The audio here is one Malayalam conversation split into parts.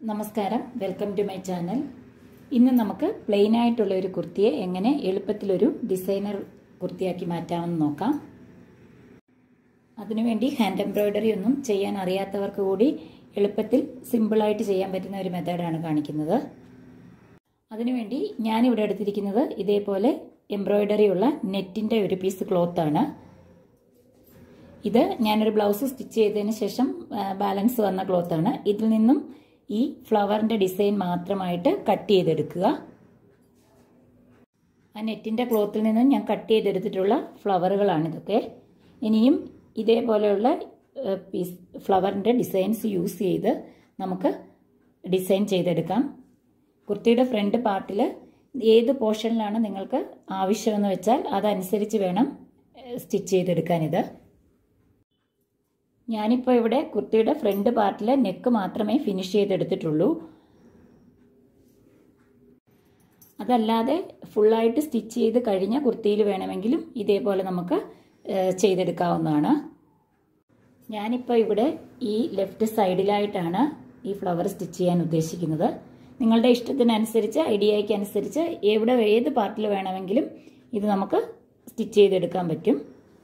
നമസ്കാരം വെൽക്കം ടു മൈ ചാനൽ ഇന്ന് നമുക്ക് പ്ലെയിൻ ആയിട്ടുള്ള ഒരു കുർത്തിയെ എങ്ങനെ എളുപ്പത്തിലൊരു ഡിസൈനർ കുർത്തിയാക്കി മാറ്റാമെന്ന് നോക്കാം അതിനുവേണ്ടി ഹാൻഡ് എംബ്രോയ്ഡറി ഒന്നും ചെയ്യാൻ അറിയാത്തവർക്ക് കൂടി എളുപ്പത്തിൽ സിമ്പിളായിട്ട് ചെയ്യാൻ പറ്റുന്ന ഒരു മെത്തേഡാണ് കാണിക്കുന്നത് അതിനുവേണ്ടി ഞാനിവിടെ എടുത്തിരിക്കുന്നത് ഇതേപോലെ എംബ്രോയ്ഡറി ഉള്ള നെറ്റിൻ്റെ ഒരു പീസ് ക്ലോത്താണ് ഇത് ഞാനൊരു ബ്ലൗസ് സ്റ്റിച്ച് ചെയ്തതിന് ശേഷം ബാലൻസ് വന്ന ക്ലോത്താണ് ഇതിൽ നിന്നും ഈ ഫ്ലവറിൻ്റെ ഡിസൈൻ മാത്രമായിട്ട് കട്ട് ചെയ്തെടുക്കുക ആ നെറ്റിൻ്റെ ക്ലോത്തിൽ നിന്നും ഞാൻ കട്ട് ചെയ്തെടുത്തിട്ടുള്ള ഫ്ലവറുകളാണ് ഇതൊക്കെ ഇനിയും ഇതേപോലെയുള്ള പീസ് ഫ്ലവറിൻ്റെ ഡിസൈൻസ് യൂസ് ചെയ്ത് നമുക്ക് ഡിസൈൻ ചെയ്തെടുക്കാം കുർത്തിയുടെ ഫ്രണ്ട് പാർട്ടിൽ ഏത് പോർഷനിലാണ് നിങ്ങൾക്ക് ആവശ്യമെന്ന് വെച്ചാൽ അതനുസരിച്ച് വേണം സ്റ്റിച്ച് ചെയ്തെടുക്കാനിത് ഞാനിപ്പോൾ ഇവിടെ കുർത്തിയുടെ ഫ്രണ്ട് പാർട്ടിൽ നെക്ക് മാത്രമേ ഫിനിഷ് ചെയ്തെടുത്തിട്ടുള്ളൂ അതല്ലാതെ ഫുള്ളായിട്ട് സ്റ്റിച്ച് ചെയ്ത് കഴിഞ്ഞ കുർത്തിയിൽ വേണമെങ്കിലും ഇതേപോലെ നമുക്ക് ചെയ്തെടുക്കാവുന്നതാണ് ഞാനിപ്പോൾ ഇവിടെ ഈ ലെഫ്റ്റ് സൈഡിലായിട്ടാണ് ഈ ഫ്ലവർ സ്റ്റിച്ച് ചെയ്യാൻ ഉദ്ദേശിക്കുന്നത് നിങ്ങളുടെ ഇഷ്ടത്തിനനുസരിച്ച് ഐഡിയയ്ക്ക് അനുസരിച്ച് എവിടെ ഏത് പാർട്ടിൽ വേണമെങ്കിലും ഇത് നമുക്ക് സ്റ്റിച്ച് ചെയ്തെടുക്കാൻ പറ്റും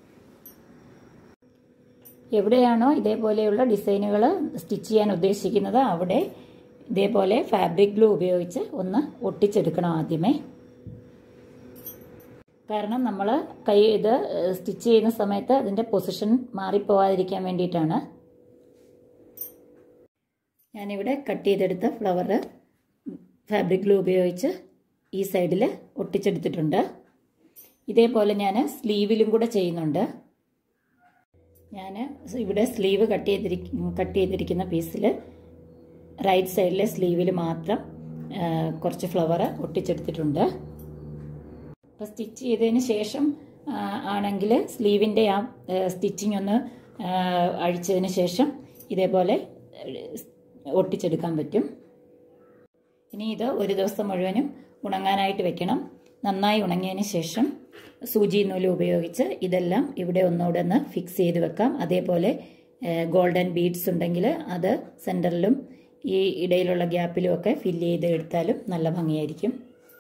എവിടെയാണോ ഇതേപോലെയുള്ള ഡിസൈനുകൾ സ്റ്റിച്ച് ചെയ്യാൻ ഉദ്ദേശിക്കുന്നത് അവിടെ ഇതേപോലെ ഫാബ്രിക് ഗ്ലൂ ഉപയോഗിച്ച് ഒന്ന് ഒട്ടിച്ചെടുക്കണം ആദ്യമേ കാരണം നമ്മൾ കൈ ഇത് സ്റ്റിച്ച് ചെയ്യുന്ന സമയത്ത് അതിൻ്റെ പൊസിഷൻ മാറിപ്പോവാതിരിക്കാൻ വേണ്ടിയിട്ടാണ് ഞാനിവിടെ കട്ട് ചെയ്തെടുത്ത ഫ്ലവർ ഫാബ്രിക് ഗ്ലൂ ഉപയോഗിച്ച് ഈ സൈഡിൽ ഒട്ടിച്ചെടുത്തിട്ടുണ്ട് ഇതേപോലെ ഞാൻ സ്ലീവിലും കൂടെ ചെയ്യുന്നുണ്ട് ഞാൻ ഇവിടെ സ്ലീവ് കട്ട് ചെയ്തിരി കട്ട് ചെയ്തിരിക്കുന്ന പീസിൽ റൈറ്റ് സൈഡിലെ സ്ലീവിൽ മാത്രം കുറച്ച് ഫ്ലവർ ഒട്ടിച്ചെടുത്തിട്ടുണ്ട് അപ്പോൾ സ്റ്റിച്ച് ചെയ്തതിന് ശേഷം ആണെങ്കിൽ സ്ലീവിൻ്റെ ആ സ്റ്റിച്ചിങ് ഒന്ന് അഴിച്ചതിന് ശേഷം ഇതേപോലെ ഒട്ടിച്ചെടുക്കാൻ പറ്റും ഇനി ഇത് ഒരു ദിവസം മുഴുവനും ഉണങ്ങാനായിട്ട് വെക്കണം നന്നായി ഉണങ്ങിയതിന് ശേഷം സൂചി നൂല് ഉപയോഗിച്ച് ഇതെല്ലാം ഇവിടെ ഒന്നുകൂടെ ഒന്ന് ഫിക്സ് ചെയ്ത് വെക്കാം അതേപോലെ ഗോൾഡൻ ബീഡ്സ് ഉണ്ടെങ്കിൽ അത് സെൻറ്ററിലും ഈ ഇടയിലുള്ള ഗ്യാപ്പിലും ഒക്കെ ഫില്ല് ചെയ്ത് എടുത്താലും നല്ല ഭംഗിയായിരിക്കും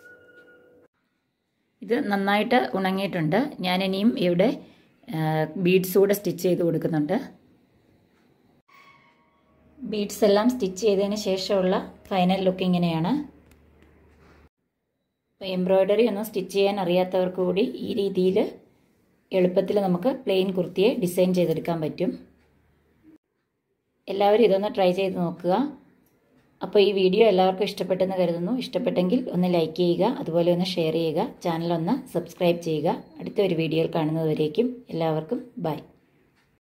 ഇത് നന്നായിട്ട് ഉണങ്ങിയിട്ടുണ്ട് ഞാനിനിയും ഇവിടെ ബീഡ്സ് കൂടെ സ്റ്റിച്ച് ചെയ്ത് കൊടുക്കുന്നുണ്ട് ബീഡ്സ് എല്ലാം സ്റ്റിച്ച് ചെയ്തതിന് ശേഷമുള്ള ഫൈനൽ ലുക്ക് ഇങ്ങനെയാണ് അപ്പോൾ എംബ്രോയ്ഡറി ഒന്നും സ്റ്റിച്ച് ചെയ്യാൻ അറിയാത്തവർക്ക് കൂടി ഈ രീതിയിൽ എളുപ്പത്തിൽ നമുക്ക് പ്ലെയിൻ കുർത്തിയെ ഡിസൈൻ ചെയ്തെടുക്കാൻ പറ്റും എല്ലാവരും ഇതൊന്ന് ട്രൈ ചെയ്ത് നോക്കുക അപ്പോൾ ഈ വീഡിയോ എല്ലാവർക്കും ഇഷ്ടപ്പെട്ടെന്ന് കരുതുന്നു ഇഷ്ടപ്പെട്ടെങ്കിൽ ഒന്ന് ലൈക്ക് ചെയ്യുക അതുപോലെ ഒന്ന് ഷെയർ ചെയ്യുക ചാനൽ ഒന്ന് സബ്സ്ക്രൈബ് ചെയ്യുക അടുത്ത ഒരു വീഡിയോയിൽ കാണുന്നതുവരേക്കും എല്ലാവർക്കും ബൈ